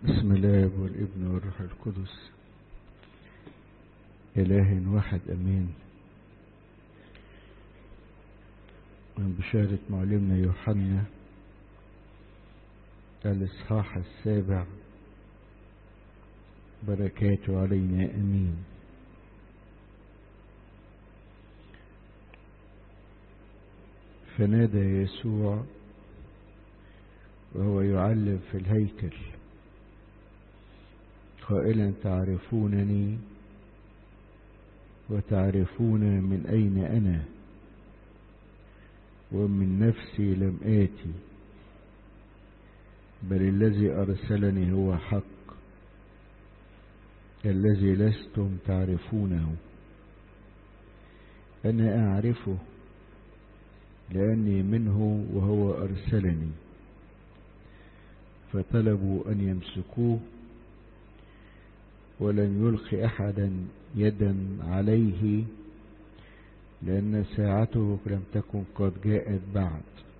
بسم الله والابن والروح القدس إله واحد أمين من بشارة معلمنا يوحنا الإصحاح السابع بركاته علينا أمين فنادى يسوع وهو يعلم في الهيكل قائلا تعرفونني وتعرفون من أين أنا ومن نفسي لم آتي بل الذي أرسلني هو حق الذي لستم تعرفونه أنا أعرفه لأني منه وهو أرسلني فطلبوا أن يمسكوه ولم يلق أحدا يدا عليه لأن ساعته لم تكن قد جاءت بعد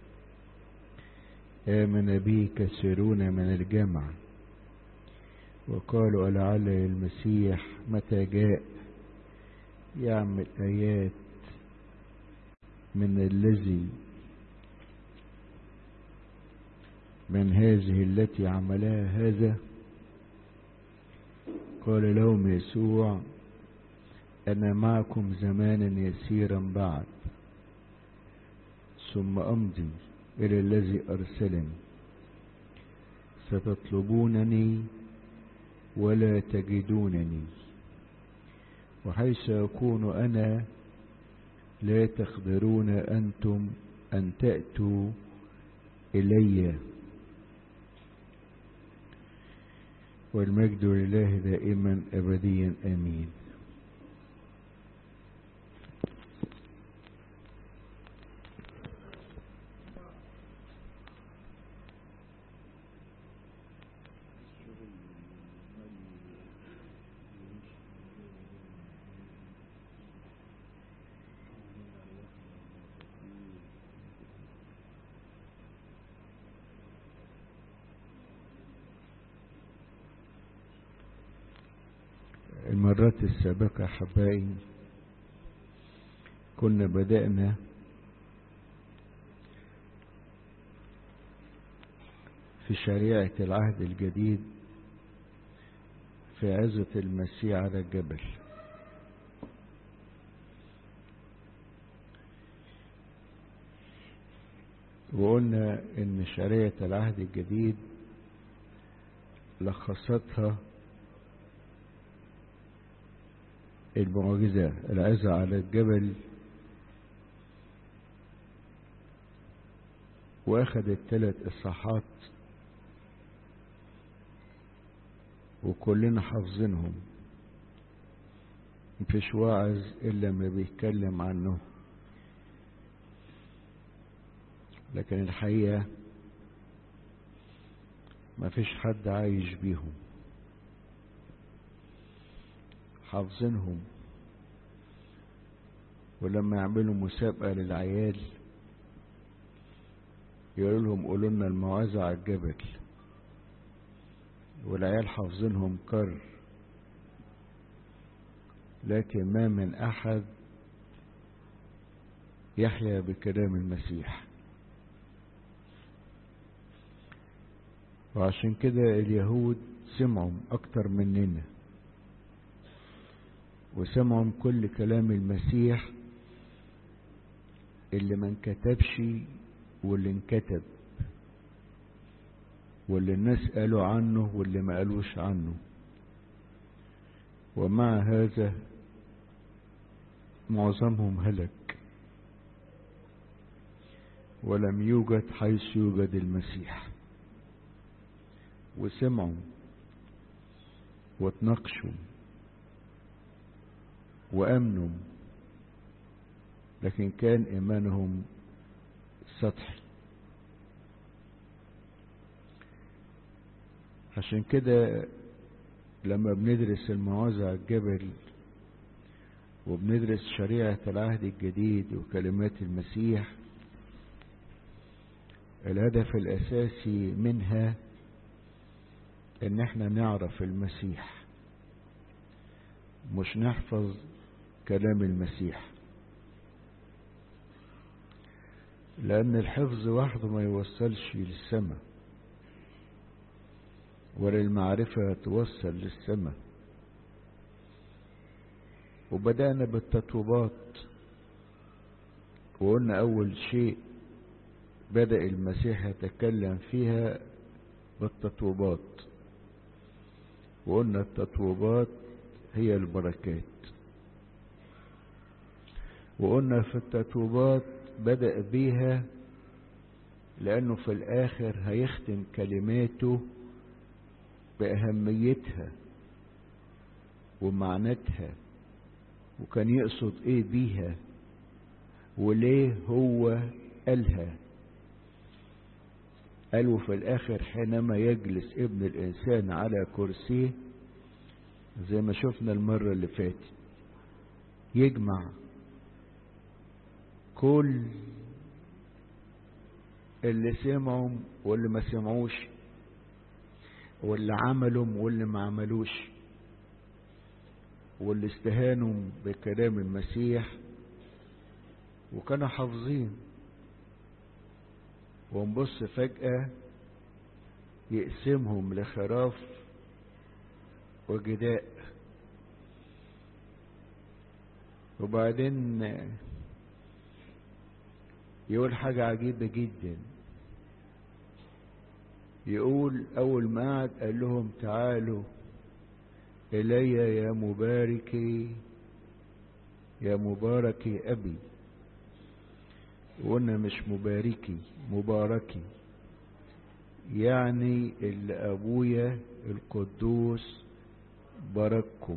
آمن به كثيرون من الجمع وقالوا لعل المسيح متى جاء يعمل آيات من الذي من هذه التي عملها هذا قال لهم يسوع أنا معكم زمانا يسيرا بعد ثم أمضي إلى الذي أرسلني ستطلبونني ولا تجدونني وحيث أكون أنا لا تقدرون أنتم أن تأتوا إلي والمجد لله دائما أبديا آمين المرات السابقة حبائي كنا بدأنا في شريعة العهد الجديد في عزة المسيح على الجبل وقلنا ان شريعة العهد الجديد لخصتها المعجزة العزة على الجبل واخدت ثلاث اصحاحات وكلنا حافظينهم مفيش واعظ الا ما بيتكلم عنه لكن الحقيقة مفيش حد عايش بيهم حافظينهم ولما يعملوا مسابقة للعيال يقولوا لهم قولوا لنا الموعظة على الجبل والعيال حافظينهم كر لكن ما من أحد يحيا بكلام المسيح وعشان كده اليهود سمعوا أكتر مننا وسمعوا كل كلام المسيح اللي ما انكتبش واللي انكتب واللي الناس قالوا عنه واللي ما قالوش عنه ومع هذا معظمهم هلك ولم يوجد حيث يوجد المسيح وسمعوا واتناقشوا وامنوا لكن كان ايمانهم سطحي عشان كده لما بندرس الموعظة على الجبل وبندرس شريعة العهد الجديد وكلمات المسيح الهدف الأساسي منها ان احنا نعرف المسيح مش نحفظ كلام المسيح لان الحفظ وحده ما يوصلش للسماء ولا المعرفة توصل للسماء وبدأنا بالتطوبات وقلنا أول شيء بدأ المسيح يتكلم فيها بالتطوبات وقلنا التطوبات هي البركات وقلنا في التطوبات بدأ بيها لأنه في الآخر هيختم كلماته بأهميتها ومعناتها وكان يقصد ايه بيها وليه هو قالها قالوا في الاخر حينما يجلس ابن الانسان على كرسيه زي ما شفنا المرة اللي فاتت يجمع كل اللي سمعوا واللي ما سمعوش واللي عملوا واللي ما عملوش واللي استهانوا بكلام المسيح وكانوا حافظين ونبص فجأة يقسمهم لخراف وجداء وبعدين يقول حاجة عجيبة جدا يقول أول ما قعد قال لهم تعالوا إلي يا مباركي يا مباركي أبي وقلنا مش مباركي مباركي يعني اللي أبويا القدوس بارككم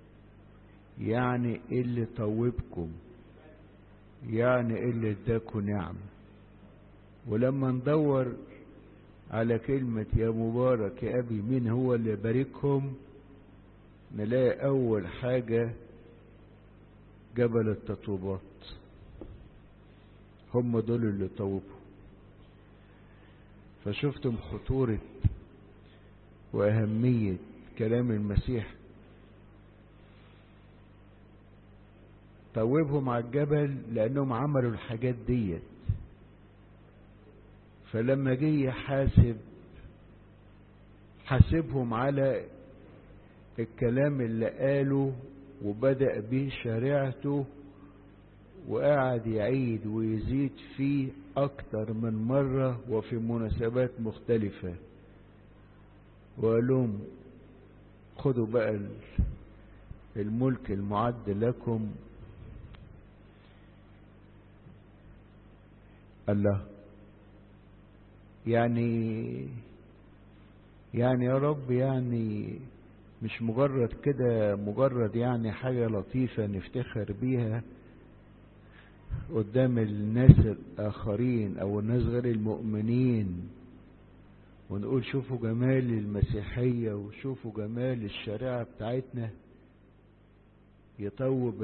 يعني اللي طوبكم يعني اللي اداكوا نعم ولما ندور على كلمة يا مبارك يا أبي مين هو اللي باركهم نلاقي أول حاجة جبل التطوبات هم دول اللي طوبوا فشفتم خطورة وأهمية كلام المسيح طوبهم على الجبل لأنهم عملوا الحاجات ديت فلما جه يحاسب حاسبهم على الكلام اللي قاله وبدأ به شريعته وقعد يعيد ويزيد فيه أكتر من مرة وفي مناسبات مختلفة وقال لهم خدوا بقى الملك المعد لكم الله يعني يعني يا رب يعني مش مجرد كده مجرد يعني حاجة لطيفة نفتخر بيها قدام الناس الآخرين أو الناس غير المؤمنين ونقول شوفوا جمال المسيحية وشوفوا جمال الشريعة بتاعتنا يطوب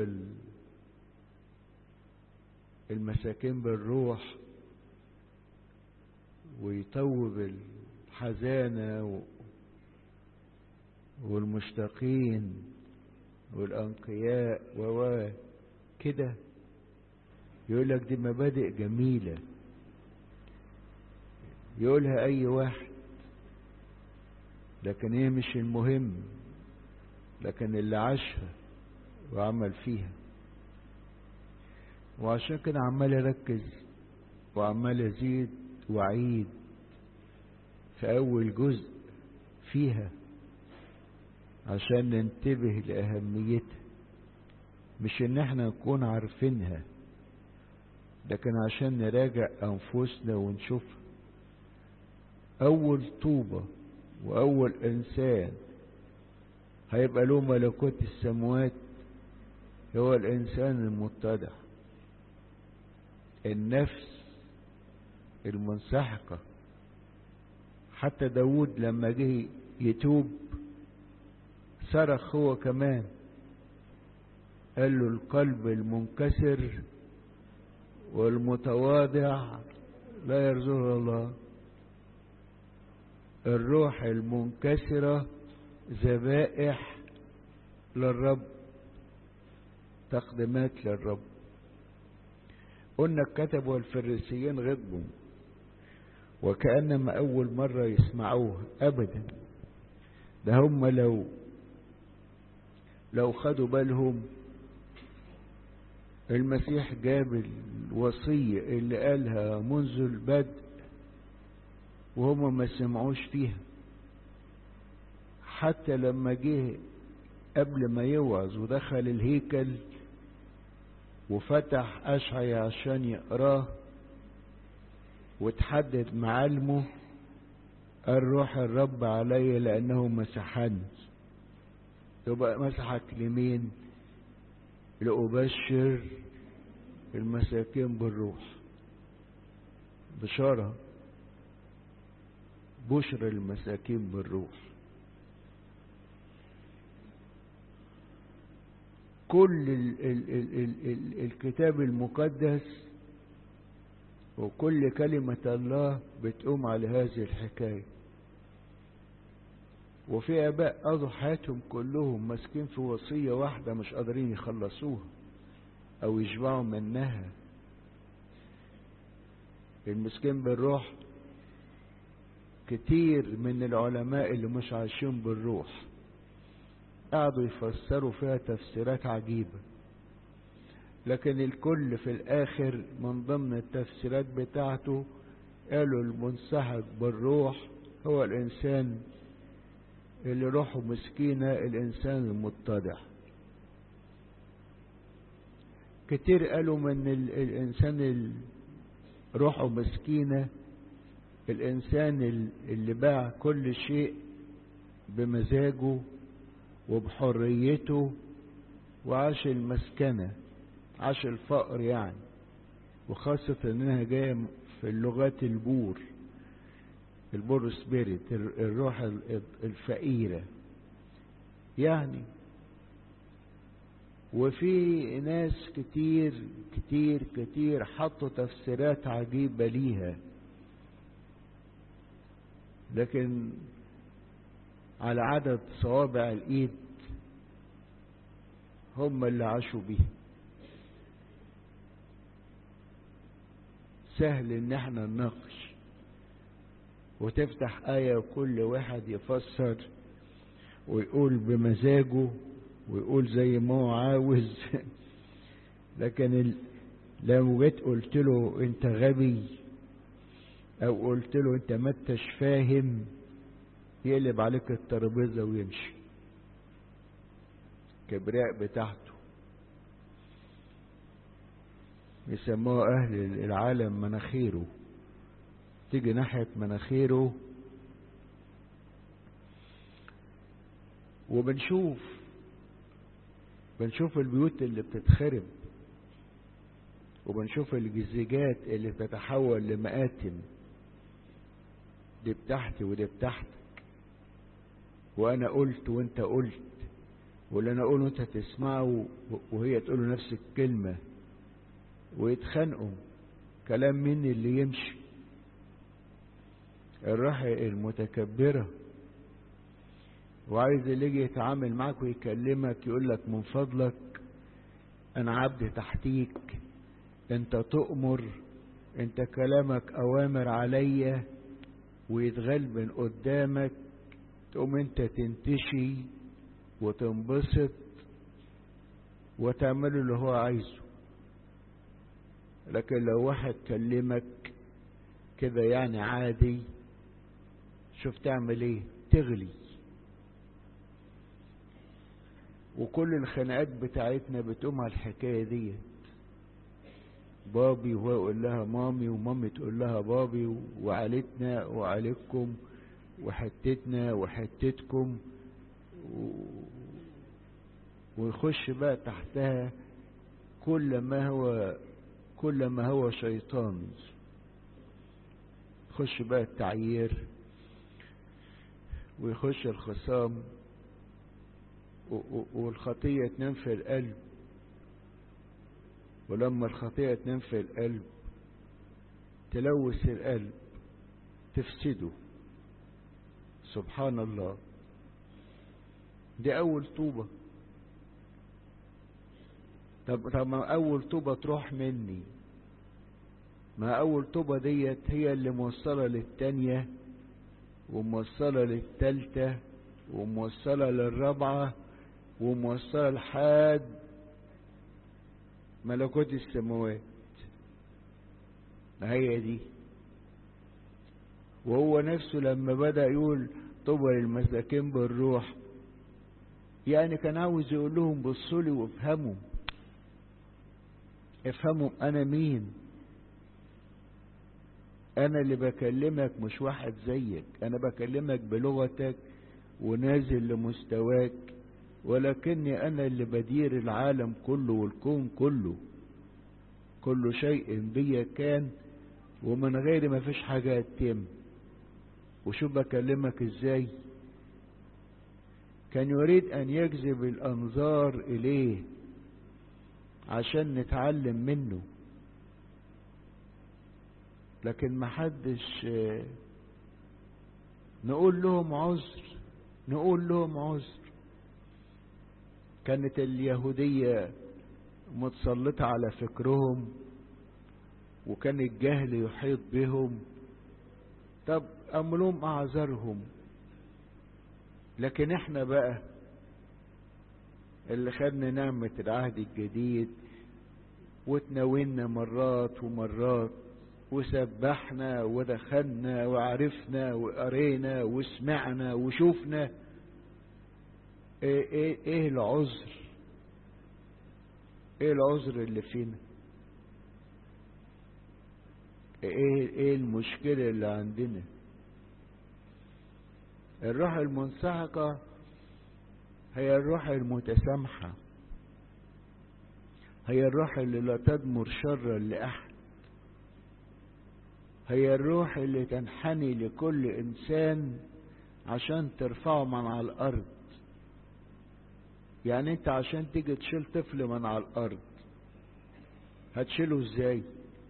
المساكين بالروح ويطوب الحزانة والمشتاقين والأنقياء و كده يقول لك دي مبادئ جميلة يقولها أي واحد لكن هي مش المهم لكن اللي عاشها وعمل فيها وعشان كده عمال أركز وعمال أزيد وأعيد في أول جزء فيها عشان ننتبه لأهميتها مش إن احنا نكون عارفينها لكن عشان نراجع أنفسنا ونشوفها أول طوبة وأول إنسان هيبقى له ملكوت السموات هو الإنسان المتضع النفس المنسحقة حتى داود لما جه يتوب صرخ هو كمان قال له القلب المنكسر والمتواضع لا يرزقه الله الروح المنكسرة ذبائح للرب تقدمات للرب قلنا الكتب والفريسيين غضبوا وكأنما أول مرة يسمعوها أبدا ده هم لو لو خدوا بالهم المسيح جاب الوصية اللي قالها منذ البدء وهم ما سمعوش فيها حتى لما جه قبل ما يوعظ ودخل الهيكل وفتح أشعي عشان يقراه وتحدد معالمه قال روح الرب علي لأنه مسحني يبقى مسحك لمين لأبشر المساكين بالروح بشارة بشر المساكين بالروح كل ال ال ال ال ال الكتاب المقدس وكل كلمة الله بتقوم على هذه الحكاية وفي آباء قضوا حياتهم كلهم ماسكين في وصية واحدة مش قادرين يخلصوها أو يشبعوا منها المسكين بالروح كتير من العلماء اللي مش عايشين بالروح قعدوا يفسروا فيها تفسيرات عجيبة لكن الكل في الآخر من ضمن التفسيرات بتاعته قالوا المنسحق بالروح هو الإنسان اللي روحه مسكينة الإنسان المتضع كتير قالوا من الإنسان اللي روحه مسكينة الإنسان اللي باع كل شيء بمزاجه وبحريته وعاش المسكنة عاش الفقر يعني وخاصة انها جاية في اللغات البور البور سبيريت الروح الفقيرة يعني وفي ناس كتير كتير كتير حطوا تفسيرات عجيبة ليها لكن على عدد صوابع الايد هم اللي عاشوا بيه سهل ان احنا نناقش وتفتح آية وكل واحد يفسر ويقول بمزاجه ويقول زي ما هو عاوز لكن ال... لو جيت قلت له انت غبي او قلت له انت ما انتش فاهم يقلب عليك الترابيزه ويمشي كبرياء بتاعته يسموها اهل العالم مناخيره تيجي ناحيه مناخيره وبنشوف بنشوف البيوت اللي بتتخرب وبنشوف الجزيجات اللي بتتحول لمآتم دي بتاعتي ودي بتاعتك وانا قلت وانت قلت واللي انا اقوله انت تسمعه وهي تقول نفس الكلمة ويتخانقوا كلام مين اللي يمشي الروح المتكبرة وعايز اللي يجي يتعامل معك ويكلمك يقول لك من فضلك انا عبد تحتيك انت تؤمر انت كلامك اوامر عليا ويتغلبن قدامك تقوم انت تنتشي وتنبسط وتعمله اللي هو عايزه لكن لو واحد كلمك كده يعني عادي شوف تعمل ايه تغلي وكل الخناقات بتاعتنا بتقوم على الحكايه ديت بابي وهو يقول لها مامي ومامي تقول لها بابي وعيلتنا وعيلتكم وحتتنا وحتتكم و... ويخش بقى تحتها كل ما هو كل ما هو شيطان يخش بقى التعيير ويخش الخصام والخطية تنام في القلب ولما الخطيئة تنام في القلب تلوث القلب تفسده سبحان الله دي أول طوبة طب طب ما أول طوبة تروح مني ما أول طوبة ديت هي اللي موصلة للتانية وموصلة للتالتة وموصلة للرابعة وموصلة لحد ملكوت السماوات ما هي دي وهو نفسه لما بدأ يقول طوبى للمساكين بالروح يعني كان عاوز يقول لهم بصوا لي وافهموا افهموا انا مين انا اللي بكلمك مش واحد زيك انا بكلمك بلغتك ونازل لمستواك ولكني انا اللي بدير العالم كله والكون كله كل شيء بي كان ومن غيري ما فيش حاجة تتم وشوف بكلمك ازاي كان يريد ان يجذب الانظار اليه عشان نتعلم منه لكن محدش نقول لهم عذر نقول لهم عذر كانت اليهودية متسلطة على فكرهم وكان الجهل يحيط بهم طب أملهم أعذرهم لكن احنا بقى اللي خدنا نعمة العهد الجديد وتناولنا مرات ومرات وسبحنا ودخلنا وعرفنا وقرينا وسمعنا وشوفنا ايه, ايه, ايه العذر ايه العذر اللي فينا ايه, ايه المشكلة اللي عندنا الروح المنسحقة هي الروح المتسامحة هي الروح اللي لا تدمر شرا لأحد هي الروح اللي تنحني لكل إنسان عشان ترفعه من على الأرض يعني أنت عشان تيجي تشيل طفل من على الأرض هتشيله إزاي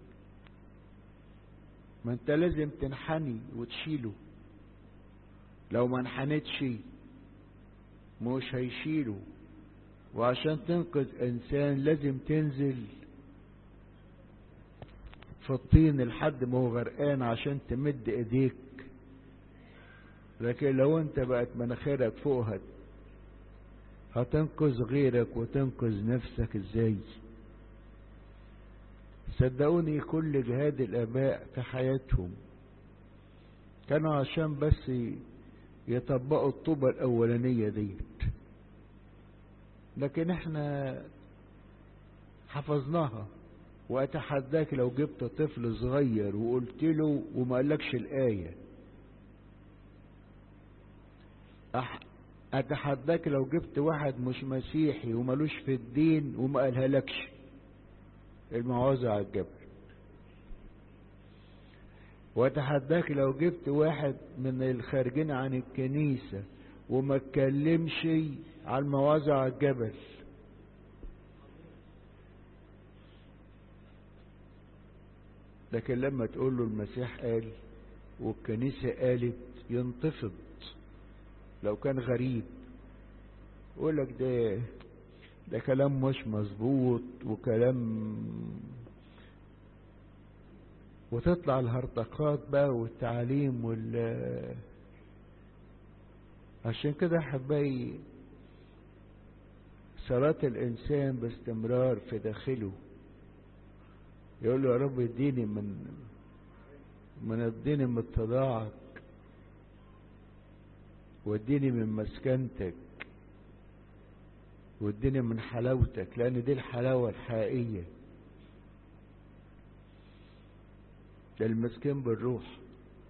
ما أنت لازم تنحني وتشيله لو ما انحنتش مش هيشيله وعشان تنقذ انسان لازم تنزل في الطين لحد ما هو غرقان عشان تمد ايديك لكن لو انت بقت مناخيرك فوقها هتنقذ غيرك وتنقذ نفسك ازاي صدقوني كل جهاد الاباء في حياتهم كانوا عشان بس يطبقوا الطوبة الأولانية ديت لكن احنا حفظناها وأتحداك لو جبت طفل صغير وقلت له وما قالكش الآية أح... أتحداك لو جبت واحد مش مسيحي وملوش في الدين وما قالها لكش الموعظة على الجبل واتحداك لو جبت واحد من الخارجين عن الكنيسة وما اتكلمش على المواضع على الجبل لكن لما تقول له المسيح قال والكنيسة قالت ينتفض لو كان غريب يقول لك ده ده كلام مش مظبوط وكلام وتطلع الهرطقات بقى والتعاليم وال عشان كده احبائي صلاة الإنسان باستمرار في داخله يقول له يا رب اديني من من اديني من اتضاعك واديني من مسكنتك واديني من حلاوتك لأن دي الحلاوة الحقيقية ده المسكين بالروح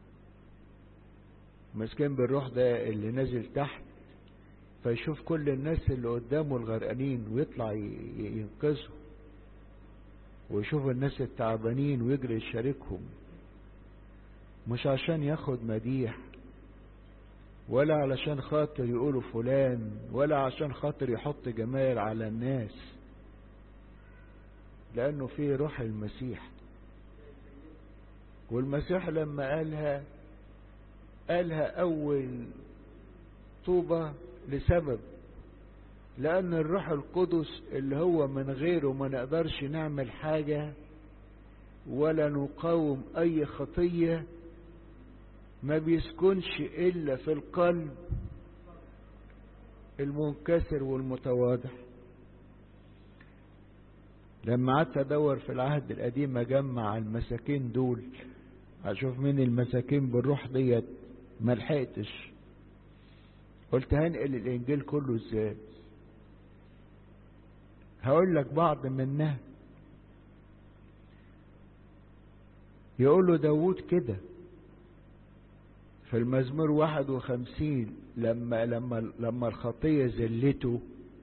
مسكين بالروح ده اللي نازل تحت فيشوف كل الناس اللي قدامه الغرقانين ويطلع ينقذهم ويشوف الناس التعبانين ويجري يشاركهم مش عشان ياخد مديح ولا علشان خاطر يقولوا فلان ولا عشان خاطر يحط جمال على الناس لأنه فيه روح المسيح والمسيح لما قالها قالها أول طوبة لسبب لأن الروح القدس اللي هو من غيره ما نقدرش نعمل حاجة ولا نقاوم أي خطية ما بيسكنش إلا في القلب المنكسر والمتواضع لما قعدت ادور في العهد القديم اجمع المساكين دول اشوف مين المساكين بالروح ديت ما لحقتش قلت هنقل الانجيل كله ازاي هقول لك بعض منها يقول له داود كده في المزمور واحد وخمسين لما لما لما الخطية زلته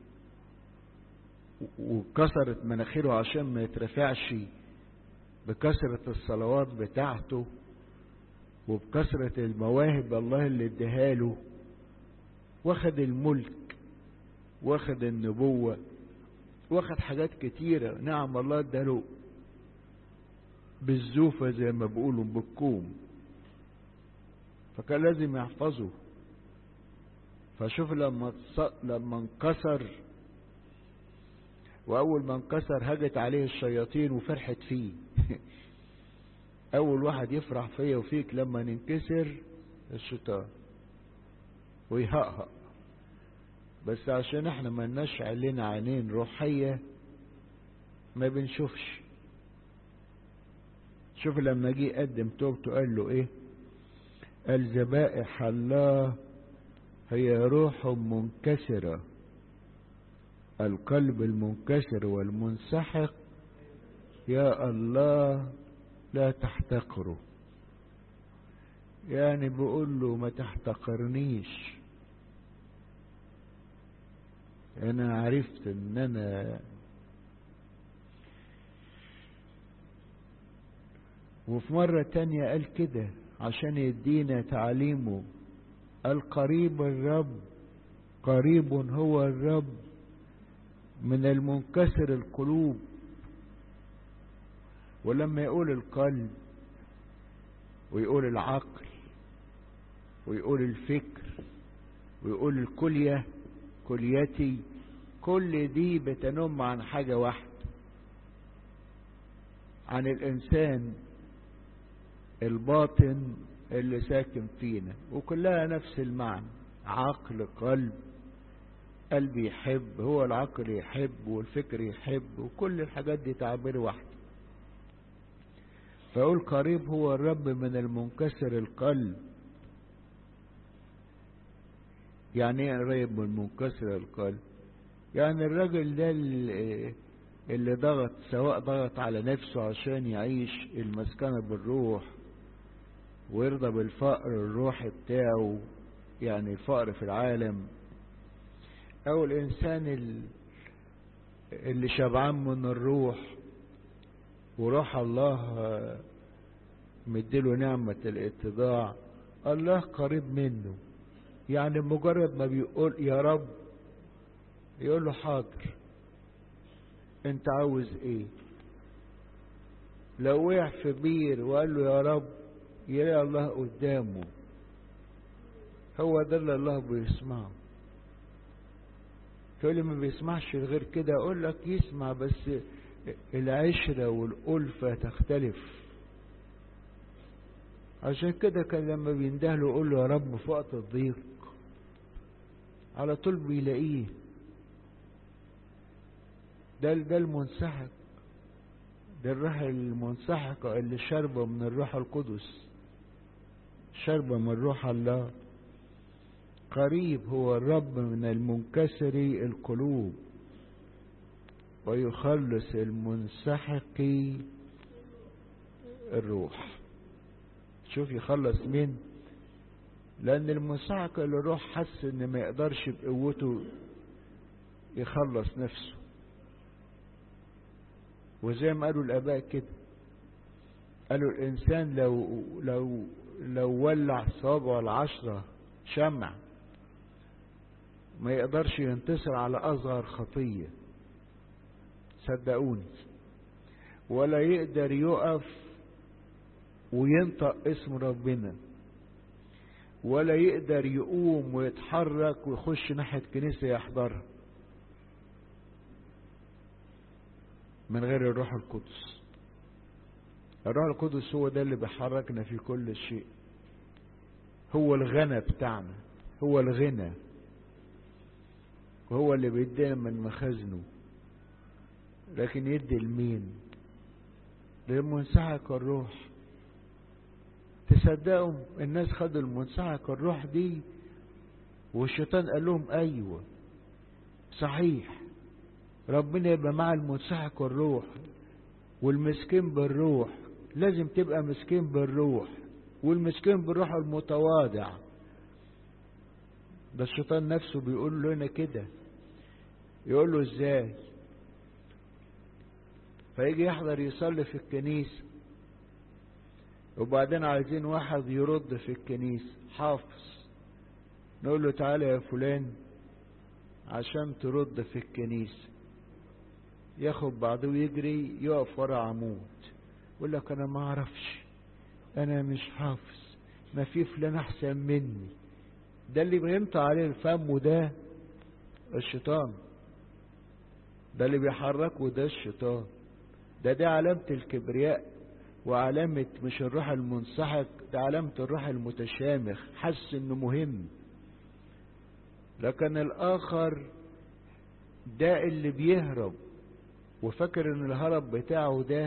وكسرت مناخيره عشان ما يترفعش بكثرة الصلوات بتاعته وبكثرة المواهب الله اللي اداها له واخد الملك واخد النبوة واخد حاجات كتيرة نعم الله اداله بالزوفة زي ما بيقولوا بالكوم فكان لازم يحفظه فشوف لما لما انكسر واول ما انكسر هجت عليه الشياطين وفرحت فيه اول واحد يفرح فيا وفيك لما ننكسر الشيطان ويهقهق بس عشان احنا ما لناش علينا عينين روحية ما بنشوفش شوف لما جه يقدم توبته قال له ايه قال ذبائح الله هي روح منكسرة القلب المنكسر والمنسحق يا الله لا تحتقره يعني بقول له ما تحتقرنيش انا عرفت ان انا وفي مرة تانية قال كده عشان يدينا تعليمه القريب الرب قريب هو الرب من المنكسر القلوب ولما يقول القلب ويقول العقل ويقول الفكر ويقول الكلية كليتي كل دي بتنم عن حاجة واحدة عن الإنسان الباطن اللي ساكن فينا وكلها نفس المعنى عقل قلب قلب يحب هو العقل يحب والفكر يحب وكل الحاجات دي تعبير واحد فأقول قريب هو الرب من المنكسر القلب يعني ايه قريب من منكسر القلب يعني الراجل ده اللي, اللي ضغط سواء ضغط على نفسه عشان يعيش المسكنة بالروح ويرضى بالفقر الروحي بتاعه يعني الفقر في العالم او الانسان اللي شبعان من الروح وروح الله مديله نعمة الاتضاع الله قريب منه يعني مجرد ما بيقول يا رب يقول له حاضر انت عاوز ايه لو وقع في بير وقال له يا رب يلاقي الله قدامه هو ده اللي الله بيسمعه تقول لي ما بيسمعش غير كده اقول لك يسمع بس العشرة والألفة تختلف عشان كده كان لما بيندهله يقول له يا رب في وقت الضيق على طول بيلاقيه ده ده المنسحق ده الروح المنسحقة اللي شاربة من الروح القدس شاربة من روح الله قريب هو الرب من المنكسر القلوب ويخلص المنسحق الروح شوف يخلص مين لان المنسحق الروح حس ان ما يقدرش بقوته يخلص نفسه وزي ما قالوا الاباء كده قالوا الانسان لو لو لو ولع صوابعه العشرة شمع ما يقدرش ينتصر على اصغر خطية صدقوني ولا يقدر يقف وينطق اسم ربنا ولا يقدر يقوم ويتحرك ويخش ناحية كنيسة يحضرها من غير الروح القدس الروح القدس هو ده اللي بيحركنا في كل شيء هو الغنى بتاعنا هو الغنى وهو اللي بيدينا من مخازنه لكن يدي لمين للمنسحق الروح تصدقوا الناس خدوا المنسحق الروح دي والشيطان قال لهم ايوه صحيح ربنا يبقى مع المنسحق الروح والمسكين بالروح لازم تبقى مسكين بالروح والمسكين بالروح المتواضع ده الشيطان نفسه بيقول لنا كده يقول له ازاي فيجي يحضر يصلي في الكنيسة وبعدين عايزين واحد يرد في الكنيسة حافظ نقول له تعالى يا فلان عشان ترد في الكنيسة ياخد بعضه ويجري يقف ورا عمود يقول لك انا ما اعرفش انا مش حافظ ما في فلان احسن مني ده اللي بيمطى عليه الفم ده الشيطان ده اللي بيحركه ده الشيطان ده دي علامة الكبرياء وعلامة مش الروح المنسحق ده علامة الروح المتشامخ حس انه مهم لكن الاخر ده اللي بيهرب وفاكر ان الهرب بتاعه ده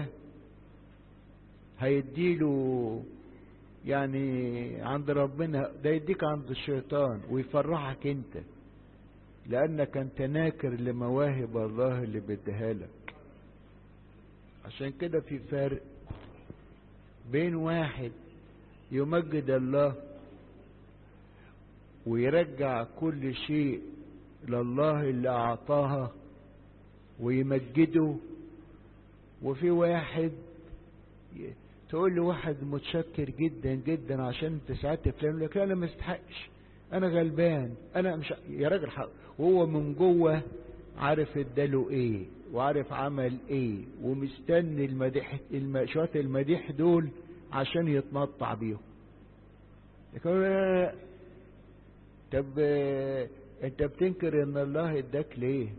هيديله يعني عند ربنا ده يديك عند الشيطان ويفرحك انت لانك انت ناكر لمواهب الله اللي بيديها لك عشان كده في فرق بين واحد يمجد الله ويرجع كل شيء لله اللي اعطاها ويمجده وفي واحد تقول لي واحد متشكر جدا جدا عشان انت ساعدت فلان يقول لك لا انا ما استحقش انا غلبان انا مش يا راجل حق وهو من جوه عارف اداله ايه وعارف عمل ايه ومستني المديح الم... شويه المديح دول عشان يتنطع بيهم يقول طب انت بتنكر ان الله اداك ليه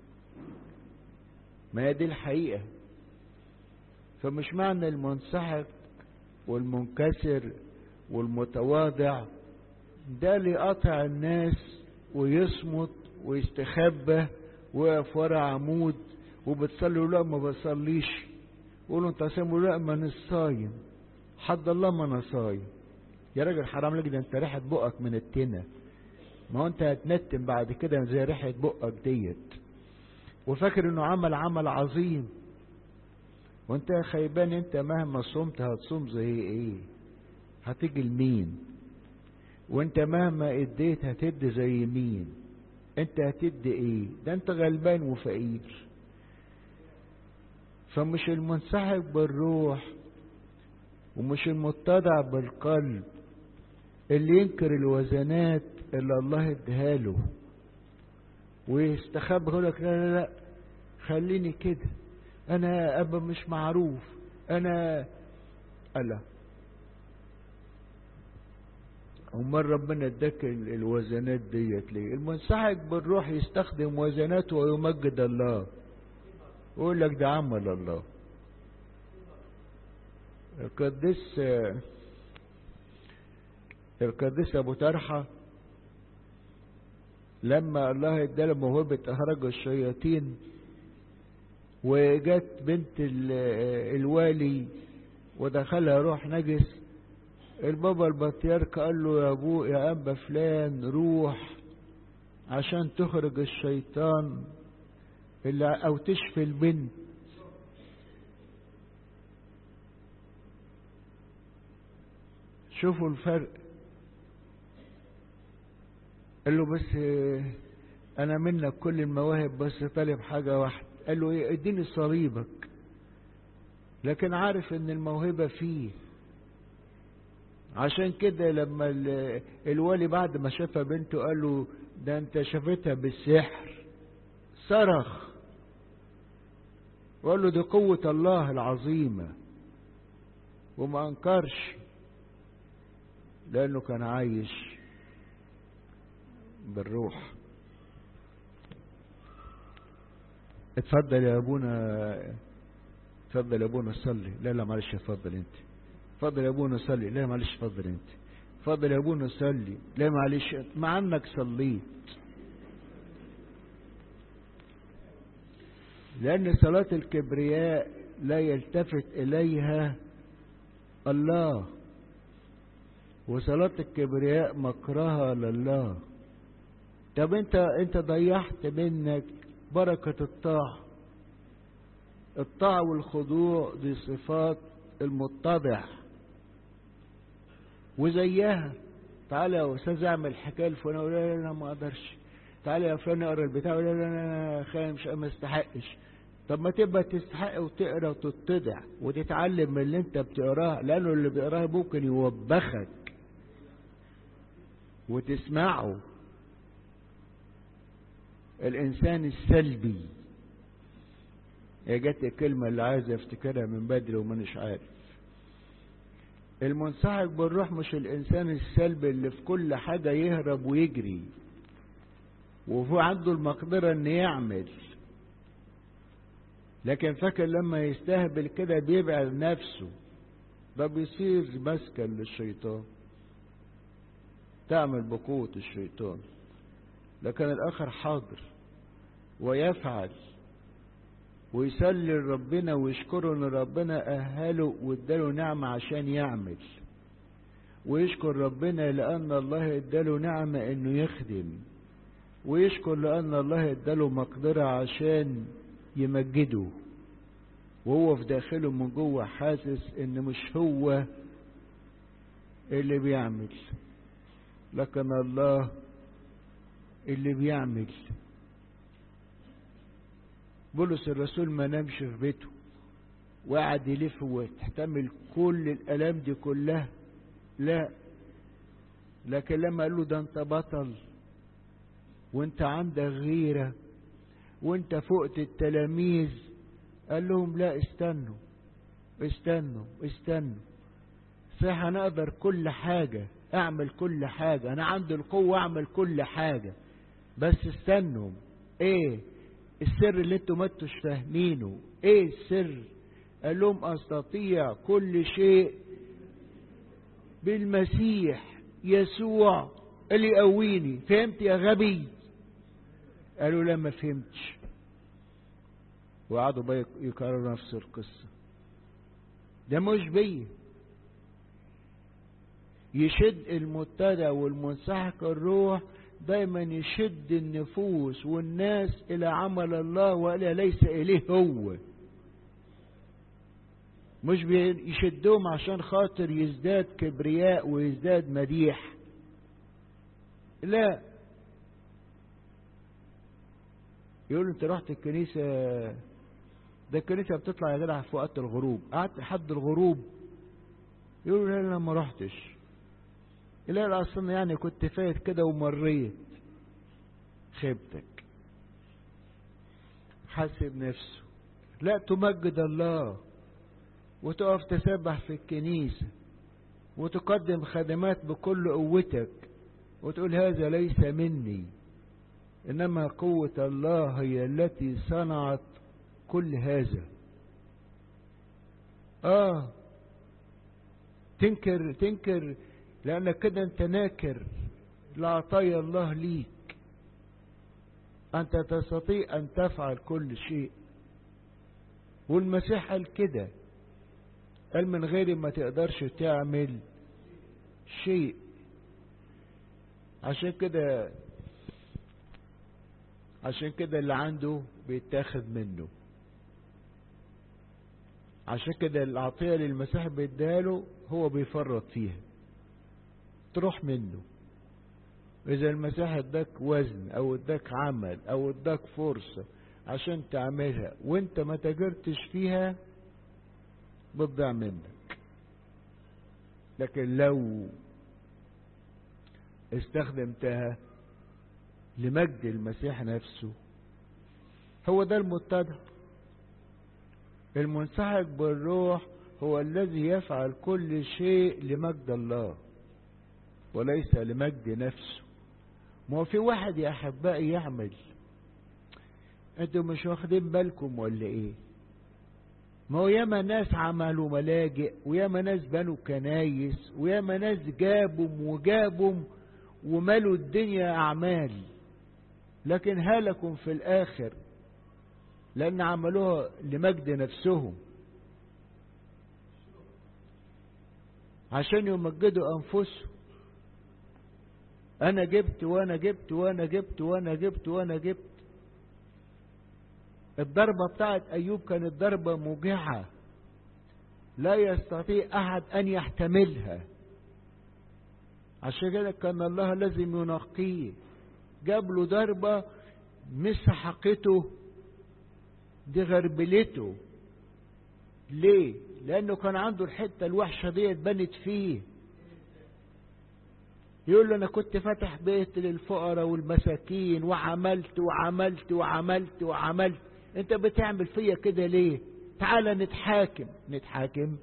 ما هي دي الحقيقه فمش معنى المنسحق والمنكسر والمتواضع ده اللي قطع الناس ويصمت ويستخبى ويقف ورا عمود وبتصلي لا ما بصليش يقولوا انت صايم لا ما انا صايم حد الله ما انا صايم يا راجل حرام لك ده انت ريحه بقك من التنة ما هو انت هتنتم بعد كده زي ريحه بقك ديت وفاكر انه عمل عمل عظيم وانت يا خيبان انت مهما صمت هتصوم زي ايه هتيجي لمين وانت مهما اديت هتدي زي مين انت هتدي ايه ده انت غلبان وفقير فمش المنسحب بالروح ومش المتضع بالقلب اللي ينكر الوزنات اللي الله اديها له ويستخبى يقول لك لا لا لا خليني كده انا ابا مش معروف انا الا امال ربنا اداك الوزنات ديت ليه المنسحق بالروح يستخدم وزناته ويمجد الله يقول لك ده عمل الله القديس القديس ابو طرحه لما الله اداله موهبه اخراج الشياطين وجت بنت الوالي ودخلها روح نجس البابا البطيارك قال له يا ابو يا ابا فلان روح عشان تخرج الشيطان اللي او تشفي البنت شوفوا الفرق قال له بس انا منك كل المواهب بس طالب حاجة واحدة قال له ايه اديني صليبك لكن عارف ان الموهبة فيه عشان كده لما الوالي بعد ما شافها بنته قال له ده انت شافتها بالسحر صرخ وقال له دي قوة الله العظيمة وما انكرش لأنه كان عايش بالروح اتفضل يا ابونا اتفضل يا ابونا صلي لا لا معلش اتفضل انت اتفضل يا ابونا صلي لا معلش اتفضل انت اتفضل يا ابونا صلي لا معلش مع انك صليت لان صلاة الكبرياء لا يلتفت اليها الله وصلاة الكبرياء مكرها لله طب انت انت ضيعت منك بركة الطاعة الطاعة والخضوع دي صفات المتضع وزيها تعالى يا استاذ اعمل حكايه الفلانيه لا لا لا ما اقدرش تعالى يا فلان اقرا البتاع لا لا لا خايف مش ما استحقش طب ما تبقى تستحق وتقرا وتتضع وتتعلم من اللي انت بتقراه لانه اللي بيقراه ممكن يوبخك وتسمعه الانسان السلبي هي جت الكلمه اللي عايز افتكرها من بدري ومانيش عارف المنسحق بالروح مش الانسان السلبي اللي في كل حاجه يهرب ويجري وهو عنده المقدره ان يعمل لكن فاكر لما يستهبل كده بيبعد نفسه ده بيصير مسكن للشيطان تعمل بقوة الشيطان لكن الآخر حاضر ويفعل ويسلي لربنا ويشكره ان ربنا أهله واداله نعمة عشان يعمل ويشكر ربنا لأن الله اداله نعمة انه يخدم ويشكر لأن الله اداله مقدرة عشان يمجده وهو في داخله من جوه حاسس ان مش هو اللي بيعمل لكن الله اللي بيعمل بولس الرسول ما نامش في بيته وقعد يلف وتحتمل كل الالام دي كلها لا لكن لما قال له ده انت بطل وانت عندك غيره وانت فوقت التلاميذ قال لهم لا استنوا استنوا استنوا صح انا اقدر كل حاجة اعمل كل حاجة انا عندي القوة اعمل كل حاجة بس استنوا ايه السر اللي انتوا ما انتوش فاهمينه ايه السر قال لهم استطيع كل شيء بالمسيح يسوع اللي يقويني فهمت يا غبي قالوا لا ما فهمتش وقعدوا بقى يكرروا نفس القصة ده مش بيا يشد المبتدع والمنسحق الروح دايما يشد النفوس والناس الى عمل الله والى ليس اليه هو مش بيشدهم عشان خاطر يزداد كبرياء ويزداد مديح لا يقول انت رحت الكنيسة ده الكنيسة بتطلع يا جدع في وقت الغروب قعدت لحد الغروب يقول لا لا ما رحتش لا لا اصلا يعني كنت فايت كده ومريت خيبتك حاسب نفسه لا تمجد الله وتقف تسبح في الكنيسة وتقدم خدمات بكل قوتك وتقول هذا ليس مني إنما قوة الله هي التي صنعت كل هذا آه تنكر تنكر لأنك كده أنت ناكر لعطايا الله ليك أنت تستطيع أن تفعل كل شيء والمسيح قال كده قال من غير ما تقدرش تعمل شيء عشان كده عشان كده اللي عنده بيتاخد منه عشان كده العطية اللي المسيح بيداله هو بيفرط فيها تروح منه إذا المسيح اداك وزن أو اداك عمل أو اداك فرصة عشان تعملها وانت ما تجرتش فيها بتضيع منك لكن لو استخدمتها لمجد المسيح نفسه هو ده المتبع المنسحق بالروح هو الذي يفعل كل شيء لمجد الله وليس لمجد نفسه ما هو في واحد يا أحبائي يعمل انتوا مش واخدين بالكم ولا ايه ما هو ياما ناس عملوا ملاجئ وياما ناس بنوا كنايس وياما ناس جابهم وجابهم وملوا الدنيا أعمال لكن هلكوا في الآخر لأن عملوها لمجد نفسهم عشان يمجدوا أنفسهم أنا جبت وأنا جبت وأنا جبت وأنا جبت وأنا جبت الضربة بتاعت أيوب كانت ضربة موجعة لا يستطيع أحد أن يحتملها عشان كده كان الله لازم ينقيه جاب له ضربة مسحقته دي غربلته ليه لأنه كان عنده الحتة الوحشة دي اتبنت فيه يقول له أنا كنت فاتح بيت للفقراء والمساكين وعملت وعملت وعملت وعملت أنت بتعمل فيا كده ليه تعال نتحاكم نتحاكم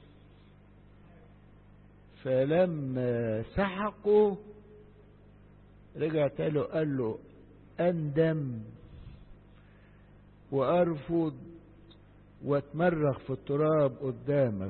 فلما سحقوا رجعت له قال له أندم وأرفض واتمرغ في التراب قدامك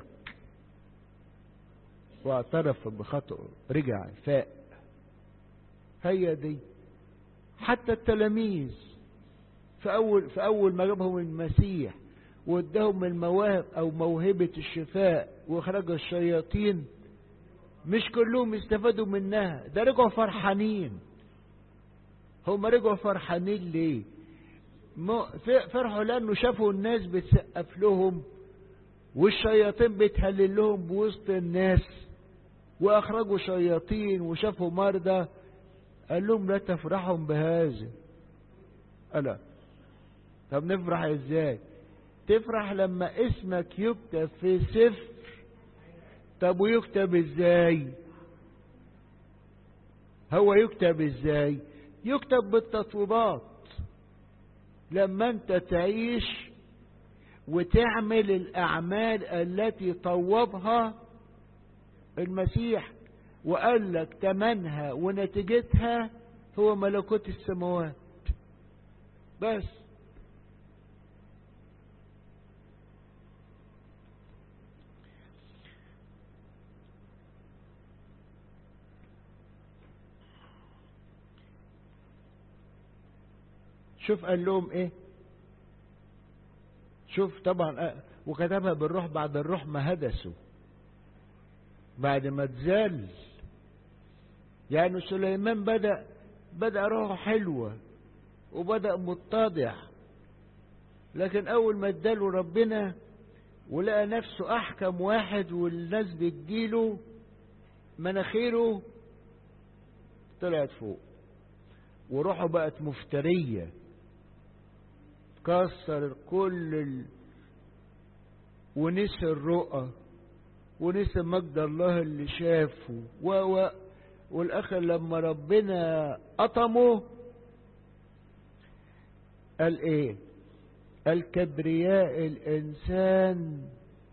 واعترف بخطئه رجع فاق هي دي حتى التلاميذ في أول, في أول ما جابهم المسيح واداهم المواهب أو موهبة الشفاء واخرج الشياطين مش كلهم استفادوا منها ده رجعوا فرحانين هم رجعوا فرحانين ليه فرحوا لأنه شافوا الناس بتسقف لهم والشياطين بتهلل لهم بوسط الناس وأخرجوا شياطين وشافوا مرضى قال لهم لا تفرحوا بهذا ألا طب نفرح ازاي تفرح لما اسمك يكتب في سفر طب ويكتب ازاي هو يكتب ازاي يكتب بالتطويبات لما انت تعيش وتعمل الاعمال التي طوبها المسيح وقال لك تمنها ونتيجتها هو ملكوت السماوات بس شوف قال لهم ايه شوف طبعا وكتبها بالروح بعد الروح ما هدسوا بعد ما اتزال يعني سليمان بدأ بدأ روحه حلوة وبدأ متضع لكن أول ما اداله ربنا ولقى نفسه أحكم واحد والناس بتجيله مناخيره طلعت فوق وروحه بقت مفترية كسر كل ال... ونسي الرؤى ونسي مجد الله اللي شافه و و والاخر لما ربنا قطمه قال ايه الكبرياء الانسان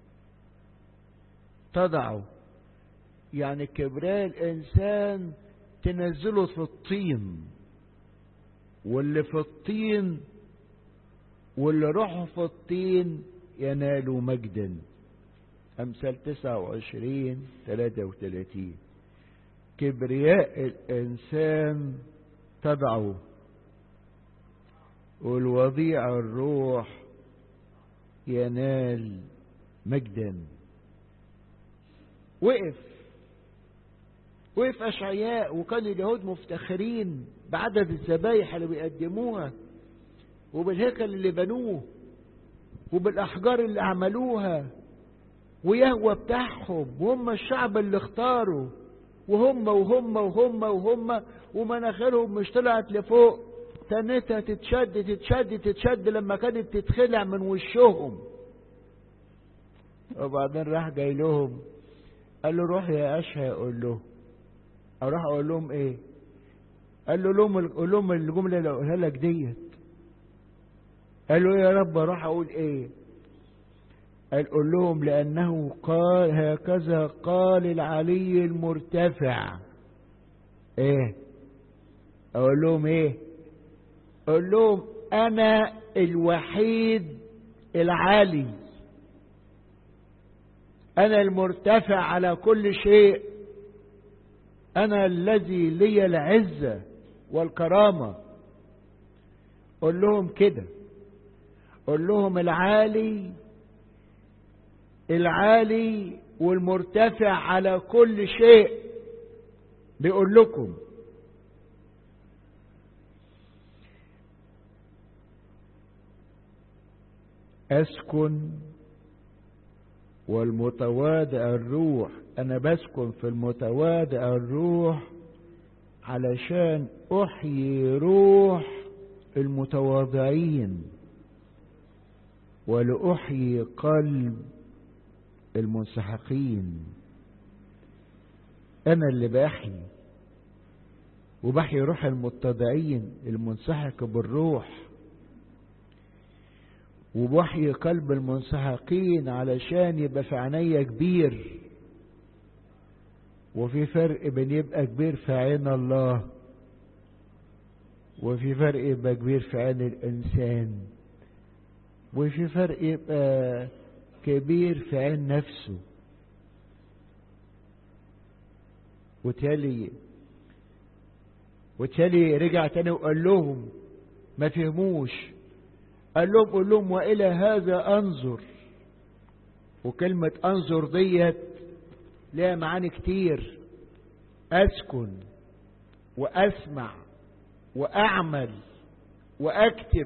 تضعه يعني كبرياء الانسان تنزله في الطين واللي في الطين واللي روحه في الطين ينالوا مجدا أمثال 29 33 كبرياء الإنسان تضعه والوضيع الروح ينال مجدا وقف وقف أشعياء وكان اليهود مفتخرين بعدد الذبايح اللي بيقدموها وبالهيكل اللي بنوه وبالأحجار اللي عملوها ويهوى بتاعهم وهم الشعب اللي اختاروا وهم وهم وهم وهم ومناخيرهم مش طلعت لفوق تنتها تتشد تتشد تتشد لما كانت تتخلع من وشهم وبعدين راح جاي لهم قال له روح يا اشهى اقول له اروح اقول لهم ايه قال له لهم قول لهم الجمله اللي اقولها لك ديت قال له يا رب اروح اقول ايه قال قول لهم لانه قال هكذا قال العلي المرتفع ايه اقول لهم ايه اقول لهم انا الوحيد العالي انا المرتفع على كل شيء انا الذي لي العزه والكرامه قول لهم كده قول لهم العالي العالي والمرتفع على كل شيء بيقول لكم أسكن والمتواضع الروح أنا بسكن في المتواضع الروح علشان أحيي روح المتواضعين ولأحيي قلب المنسحقين أنا اللي بحيي وبحيي روح المتضعين المنسحق بالروح وبحيي قلب المنسحقين علشان يبقى في عينيا كبير وفي فرق بين يبقى كبير في عين الله وفي فرق يبقى كبير في عين الإنسان وفي فرق يبقى كبير في عين نفسه وتالي وتالي رجع تاني وقال لهم ما فهموش قال لهم قول لهم والى هذا انظر وكلمة انظر ديت لها معاني كتير اسكن واسمع واعمل واكتب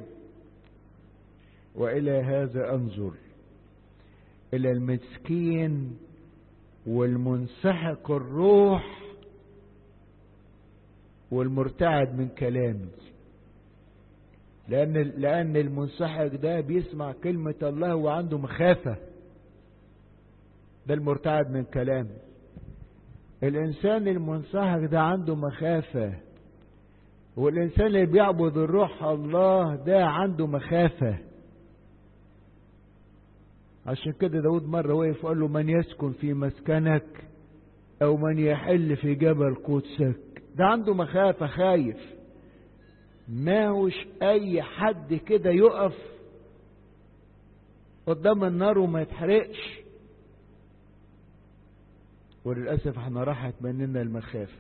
والى هذا انظر الى المسكين والمنسحق الروح والمرتعد من كلامي لأن لأن المنسحق ده بيسمع كلمة الله وعنده مخافة ده المرتعد من كلامي الإنسان المنسحق ده عنده مخافة والإنسان اللي بيعبد الروح الله ده عنده مخافة عشان كده داود مرة وقف وقال له من يسكن في مسكنك أو من يحل في جبل قدسك ده عنده مخافة خايف ما هوش أي حد كده يقف قدام النار وما يتحرقش وللأسف احنا راحت مننا المخافة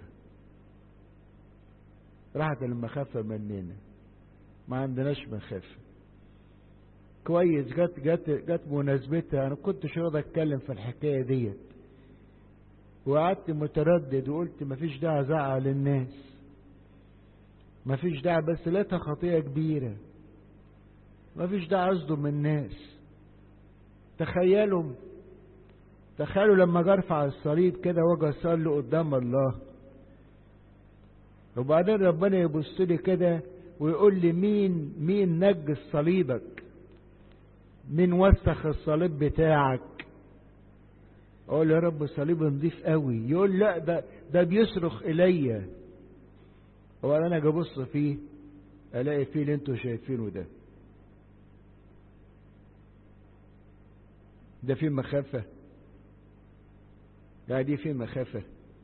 راحت المخافة مننا ما عندناش مخافة كويس جت جت جت مناسبتها انا كنتش راضي اتكلم في الحكايه ديت وقعدت متردد وقلت مفيش داعي ازعل الناس مفيش داعي بس لقيتها خطيئه كبيره مفيش داعي اصدم الناس تخيلوا تخيلوا لما اجي ارفع الصليب كده واجي اصلي قدام الله وبعدين ربنا يبص لي كده ويقول لي مين مين نجس صليبك مين وسخ الصليب بتاعك اقول يا رب الصليب نضيف قوي يقول لا ده ده بيصرخ الي هو انا اجي ابص فيه الاقي فيه اللي انتوا شايفينه ده ده فيه مخافة لا دي فيه مخافة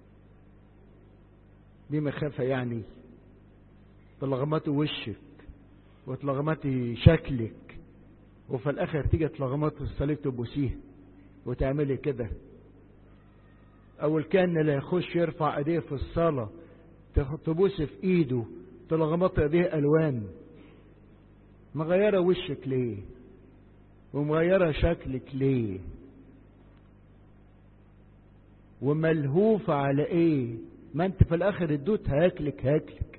دي مخافة يعني تلغمتي وشك وتلغمتي شكلك وفي الاخر تيجي تلغمط الصليب تبوسيه وتعملي كده او كان اللي يخش يرفع ايديه في الصلاة تبوس في ايده تلغمط ايديه الوان مغيرة وشك ليه ومغيرة شكلك ليه وملهوفة على ايه ما انت في الاخر الدوت هاكلك هاكلك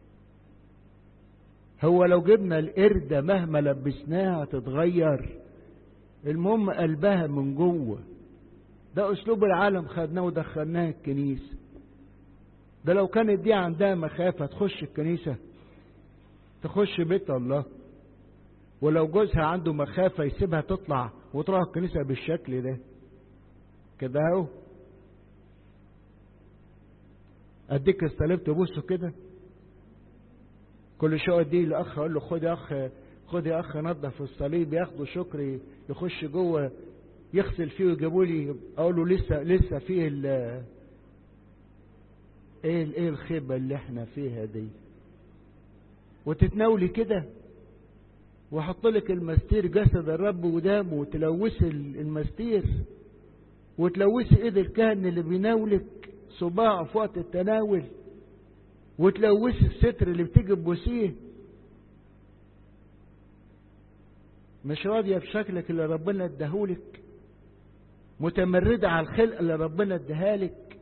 هو لو جبنا القردة مهما لبسناها تتغير المهم قلبها من جوه ده اسلوب العالم خدناه ودخلناه الكنيسة ده لو كانت دي عندها مخافة تخش الكنيسة تخش بيت الله ولو جوزها عنده مخافة يسيبها تطلع وتروح الكنيسة بالشكل ده كده اهو اديك الصليب تبصه كده كل شويه دي الاخ اقول له خد يا اخ خد يا اخ نظف الصليب ياخده شكري يخش جوه يغسل فيه ويجيبوا لي اقول له لسه لسه فيه ايه ايه الخيبة اللي احنا فيها دي وتتناولي كده وحط لك المستير جسد الرب ودامه وتلوثي المستير وتلوثي ايد الكهن اللي بيناولك صباعه في وقت التناول وتلوثي الستر اللي بتيجي تبوسيه مش راضية بشكلك اللي ربنا اداهولك متمردة على الخلق اللي ربنا اداهالك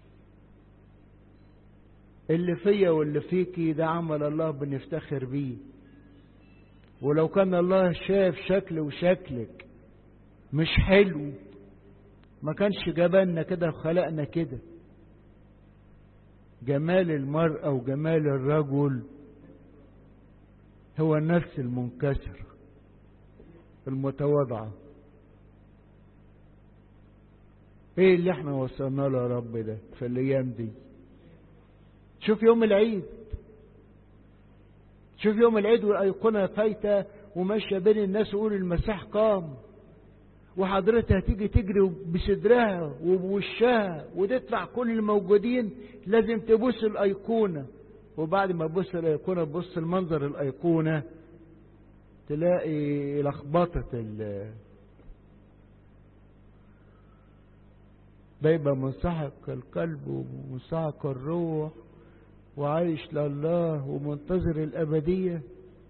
اللي فيا واللي فيكي ده عمل الله بنفتخر بيه ولو كان الله شاف شكل وشكلك مش حلو ما كانش جبلنا كده وخلقنا كده جمال المرأة وجمال الرجل هو النفس المنكسرة المتواضعة ايه اللي احنا وصلنا له يا رب ده في الايام دي شوف يوم العيد شوف يوم العيد والايقونه فايته وماشيه بين الناس ويقول المسيح قام وحضرتها تيجي تجري بصدرها وبوشها وتطلع كل الموجودين لازم تبص الايقونه وبعد ما تبص الايقونه تبص المنظر الايقونه تلاقي لخبطه ال بيبقى منسحق القلب ومنسحق الروح وعايش لله ومنتظر الأبدية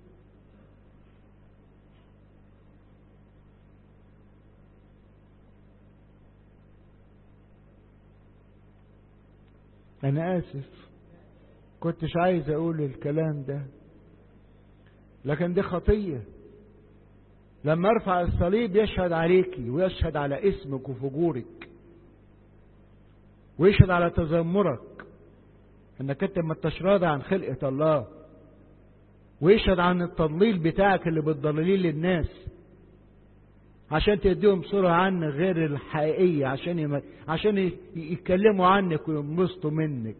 أنا آسف كنتش عايز أقول الكلام ده لكن دي خطية لما ارفع الصليب يشهد عليكي ويشهد على اسمك وفجورك ويشهد على تذمرك انك انت ما انتش راضي عن خلقة الله ويشهد عن التضليل بتاعك اللي بتضلليه للناس عشان تديهم صورة عنك غير الحقيقية عشان يم... عشان يتكلموا عنك وينبسطوا منك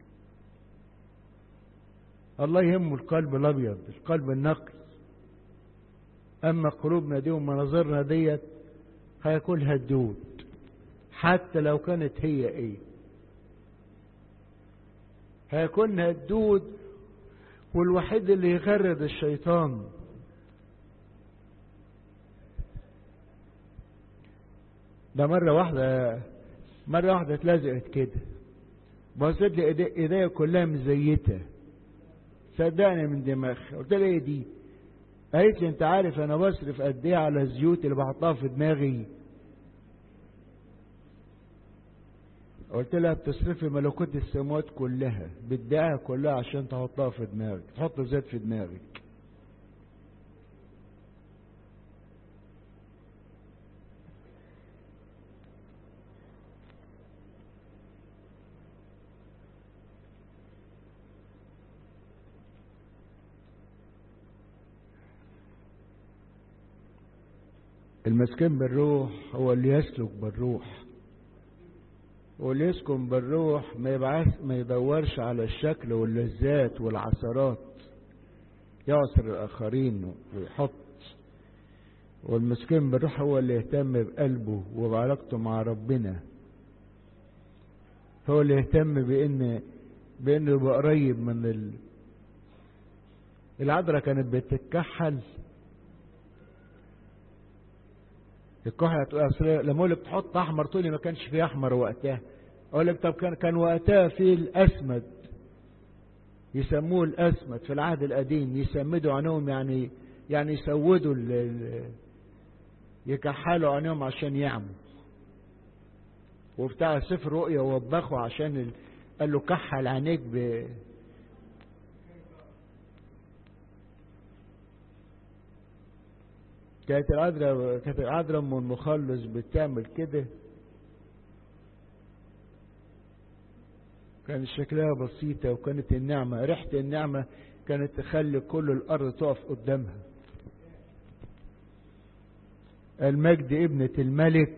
الله يهمه القلب الابيض القلب النقي اما قلوبنا دي ومناظرنا ديت هياكلها الدود حتى لو كانت هي ايه هيكونها الدود والوحيد اللي يغرد الشيطان ده مرة واحدة مرة واحدة اتلزقت كده بصيت لي ايديا كلها مزيتة صدقني من دماغي قلت لها ايه دي قالت لي انت عارف انا بصرف قد ايه على الزيوت اللي بحطها في دماغي قلت لها بتصرفي ملكوت السماوات كلها بدعها كلها عشان تحطها في دماغك تحط زيت في دماغك المسكين بالروح هو اللي يسلك بالروح واللي يسكن بالروح ما يبعث ما يدورش على الشكل واللذات والعثرات يعصر الآخرين ويحط والمسكين بالروح هو اللي يهتم بقلبه وبعلاقته مع ربنا هو اللي يهتم بان بانه يبقى قريب من ال... العذراء كانت بتتكحل الكحلة تقول اصل لما اقول لك تحط احمر تقولي ما كانش فيه احمر وقتها اقول لك طب كان كان وقتها فيه الاسمد يسموه الاسمد في العهد القديم يسمدوا عينهم يعني يعني يسودوا ال ال يكحلوا عينهم عشان يعموا وبتاع سفر رؤيا وبخوا عشان ال... قال له كحل عينيك ب كانت العذراء كانت العذراء ام المخلص بتعمل كده كان شكلها بسيطة وكانت النعمة ريحة النعمة كانت تخلي كل الأرض تقف قدامها المجد ابنة الملك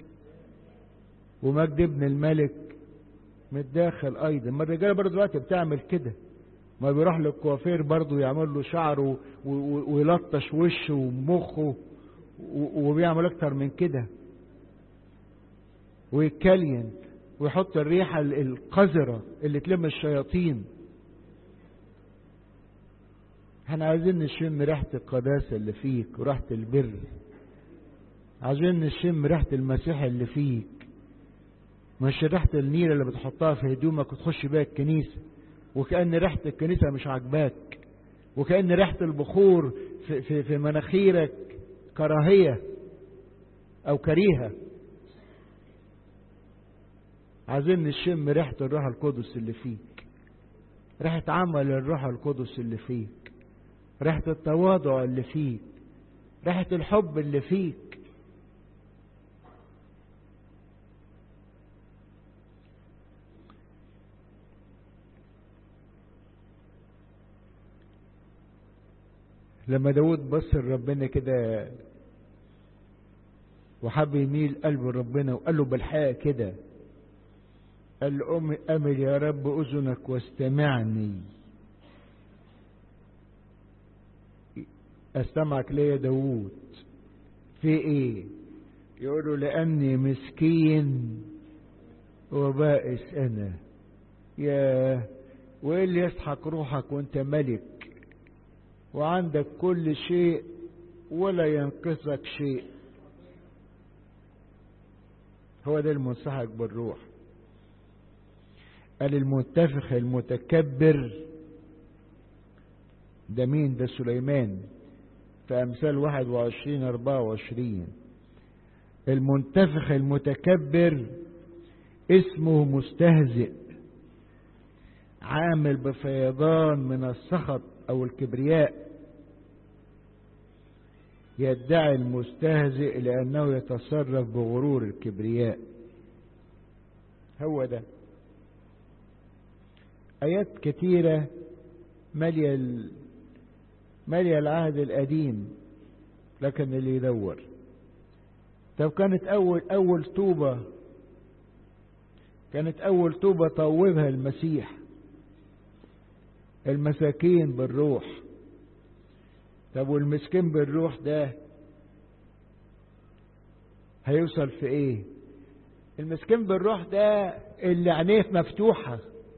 ومجد ابن الملك متداخل أيضا ما الرجالة برضه دلوقتي بتعمل كده ما بيروح للكوافير برضه يعمل له شعره ويلطش وشه ومخه وبيعمل اكتر من كده ويتكلين ويحط الريحة القذرة اللي تلم الشياطين احنا عايزين نشم ريحة القداسة اللي فيك وريحة البر عايزين نشم ريحة المسيح اللي فيك مش ريحة النيلة اللي بتحطها في هدومك وتخش بيها الكنيسة وكأن ريحة الكنيسة مش عاجباك وكأن ريحة البخور في, في, في مناخيرك كراهية أو كريهة عايزين نشم ريحة الروح القدس اللي فيك ريحة عمل الروح القدس اللي فيك ريحة التواضع اللي فيك ريحة الحب اللي فيك لما داود بص لربنا كده وحب يميل قلبه لربنا وقال له بالحقيقة كده قال له أم أمل يا رب أذنك واستمعني استمعك ليه يا داوود في ايه يقول له لاني مسكين وبائس انا يا وايه اللي يسحق روحك وانت ملك وعندك كل شيء ولا ينقصك شيء هو ده المنسحق بالروح قال المنتفخ المتكبر ده مين ده سليمان في أمثال 21 24 المنتفخ المتكبر اسمه مستهزئ عامل بفيضان من السخط أو الكبرياء يدعي المستهزئ لأنه يتصرف بغرور الكبرياء هو ده آيات كتيرة مالية مالية العهد القديم لكن اللي يدور طب كانت أول أول طوبة كانت أول طوبة طوبها المسيح المساكين بالروح طب والمسكين بالروح ده هيوصل في ايه المسكين بالروح ده اللي عينيه مفتوحة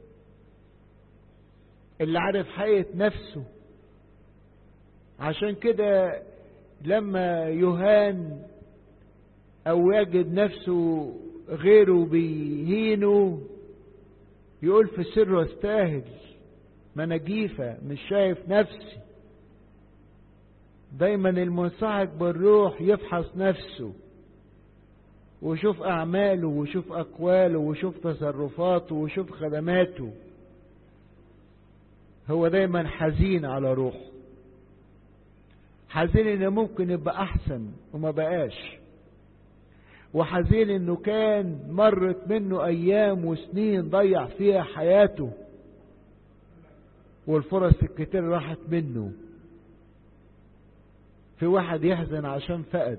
اللي عارف حقيقة نفسه عشان كده لما يهان او يجد نفسه غيره بيهينه يقول في سر استاهل ما انا جيفة مش شايف نفسي دايما المنصحك بالروح يفحص نفسه ويشوف اعماله ويشوف اقواله ويشوف تصرفاته ويشوف خدماته هو دايما حزين على روحه حزين انه ممكن يبقى احسن وما بقاش وحزين انه كان مرت منه ايام وسنين ضيع فيها حياته والفرص الكتير راحت منه في واحد يحزن عشان فقد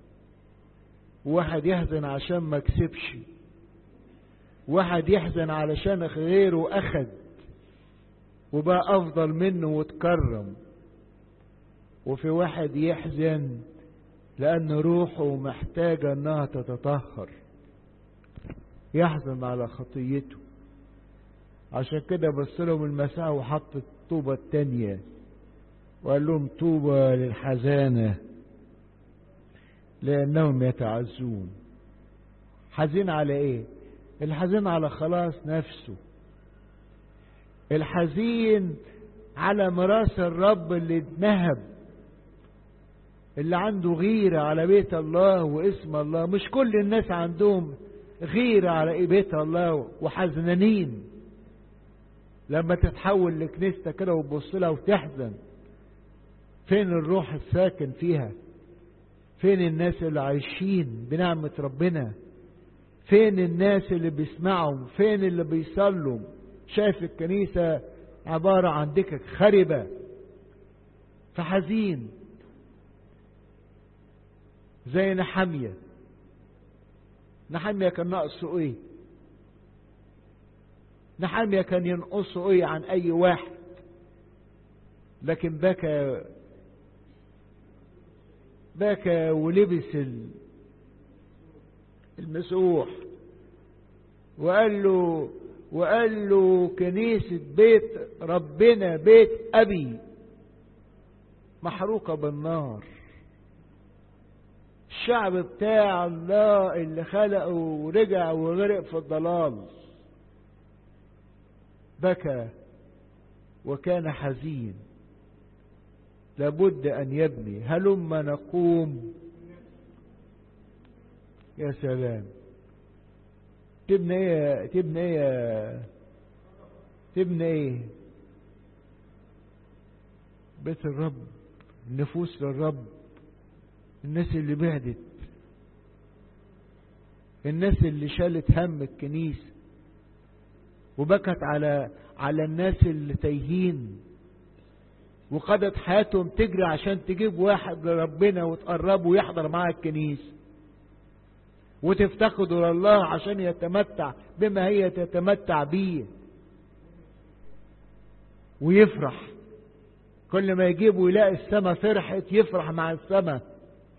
وواحد يحزن عشان ما كسبش واحد يحزن علشان غيره اخد وبقى افضل منه وتكرم وفي واحد يحزن لأن روحه محتاجة أنها تتطهر يحزن على خطيته عشان كده بص لهم المساء وحط الطوبة التانية وقال لهم طوبى للحزانة لأنهم يتعزون حزين على إيه؟ الحزين على خلاص نفسه الحزين على ميراث الرب اللي اتنهب اللي عنده غيرة على بيت الله واسم الله مش كل الناس عندهم غيرة على بيت الله وحزنانين لما تتحول لكنيستك كده وتبص لها وتحزن فين الروح الساكن فيها فين الناس اللي عايشين بنعمة ربنا فين الناس اللي بيسمعوا فين اللي بيصلوا شايف الكنيسة عبارة عن دكك خربة فحزين زي نحمية نحمية كان ناقصه ايه نحمية كان ينقصه ايه عن اي واحد لكن بكى بكى ولبس المسوح وقال له وقال له كنيسة بيت ربنا بيت أبي محروقة بالنار الشعب بتاع الله اللي خلقه ورجع وغرق في الضلال بكى وكان حزين لابد أن يبني هلما نقوم يا سلام تبني ايه تبني ايه تبني ايه بيت الرب النفوس للرب الناس اللي بعدت الناس اللي شالت هم الكنيسة وبكت على على الناس اللي تايهين وقضت حياتهم تجري عشان تجيب واحد لربنا وتقربه ويحضر معاها الكنيسة وتفتقدوا لله عشان يتمتع بما هي تتمتع بيه ويفرح كل ما يجيب ويلاقي السماء فرحت يفرح مع السماء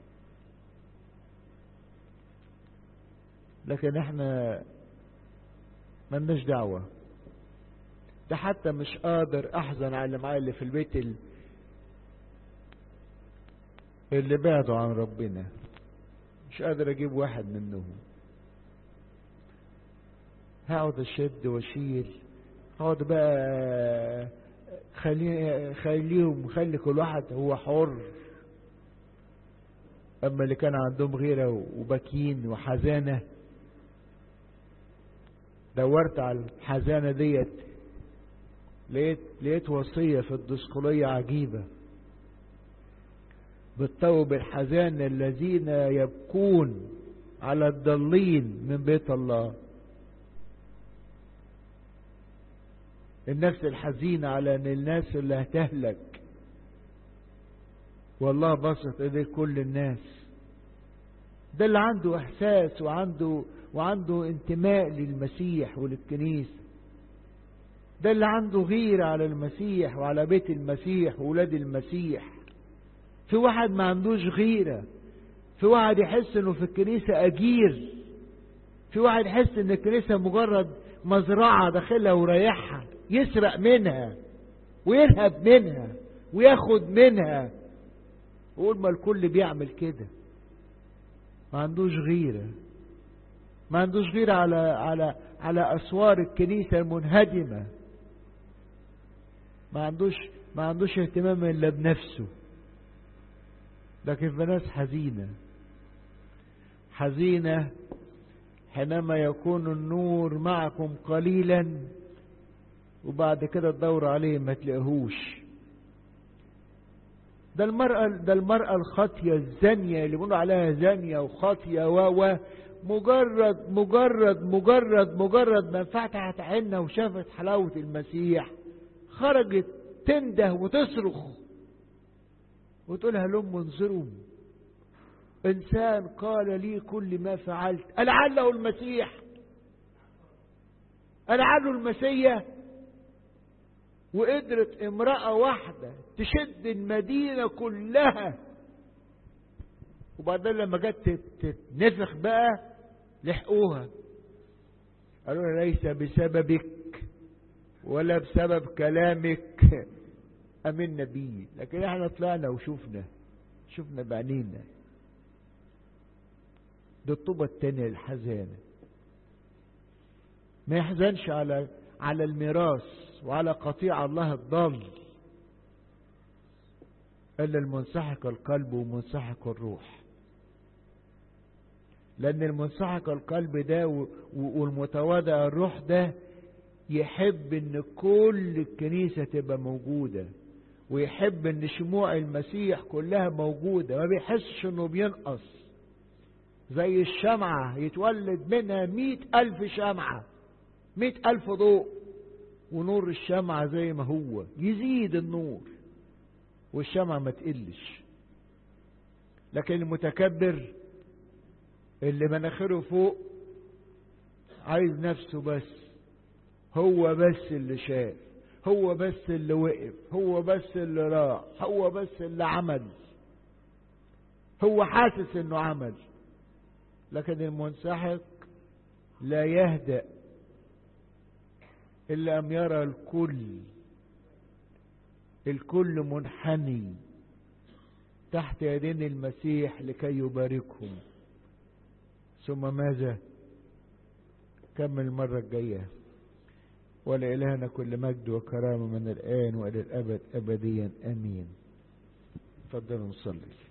لكن احنا ملناش دعوة ده حتى مش قادر احزن على اللي معايا اللي في البيت اللي, اللي بعدوا عن ربنا مش قادر اجيب واحد منهم هقعد اشد واشيل هقعد بقى خلي خليهم خلي كل واحد هو حر اما اللي كان عندهم غيره وبكين وحزانه دورت على الحزانه ديت لقيت لقيت وصيه في الدسقليه عجيبه بالتوب الحزان الذين يبكون على الضالين من بيت الله النفس الحزينة على ان الناس اللي هتهلك والله بسط ايديه كل الناس ده اللي عنده احساس وعنده وعنده انتماء للمسيح وللكنيسة ده اللي عنده غيرة على المسيح وعلى بيت المسيح وولاد المسيح في واحد ما عندوش غيرة في واحد يحس انه في الكنيسة اجير في واحد يحس ان الكنيسة مجرد مزرعة داخلها ورايحها يسرق منها ويرهب منها وياخد منها وقول ما الكل بيعمل كده ما عندوش غيرة ما عندوش غيرة على على على اسوار الكنيسة المنهدمة ما عندوش ما عندوش اهتمام الا بنفسه لكن في ناس حزينة حزينة حينما يكون النور معكم قليلا وبعد كده تدور عليه ما تلاقيهوش ده المرأة ده المرأة الخاطية الزانية اللي بيقولوا عليها زانية وخاطية و و مجرد مجرد مجرد مجرد ما فتحت عينها وشافت حلاوة المسيح خرجت تنده وتصرخ وتقول هلم انظروا انسان قال لي كل ما فعلت ألعله المسيح ألعله المسيح وقدرت امرأة واحدة تشد المدينة كلها وبعدين لما جت تتنفخ بقى لحقوها قالوا لها ليس بسببك ولا بسبب كلامك أمين نبي لكن احنا طلعنا وشوفنا شفنا بعينينا دي الطوبة التانية الحزانة ما يحزنش على على الميراث وعلى قطيع الله الضال إلا المنسحق القلب ومنسحق الروح لأن المنسحق القلب ده والمتواضع الروح ده يحب ان كل الكنيسة تبقى موجودة ويحب ان شموع المسيح كلها موجودة ما بيحسش انه بينقص زي الشمعة يتولد منها مئة ألف شمعة مئة ألف ضوء ونور الشمعة زي ما هو يزيد النور والشمعة ما تقلش لكن المتكبر اللي مناخيره فوق عايز نفسه بس هو بس اللي شاف هو بس اللي وقف هو بس اللي راح هو بس اللي عمل هو حاسس انه عمل لكن المنسحق لا يهدأ إلا أن يرى الكل الكل منحني تحت يدين المسيح لكي يباركهم ثم ماذا كمل المرة الجاية ولإلهنا كل مجد وكرامة من الآن وإلى الأبد أبديا أمين تفضلوا نصلي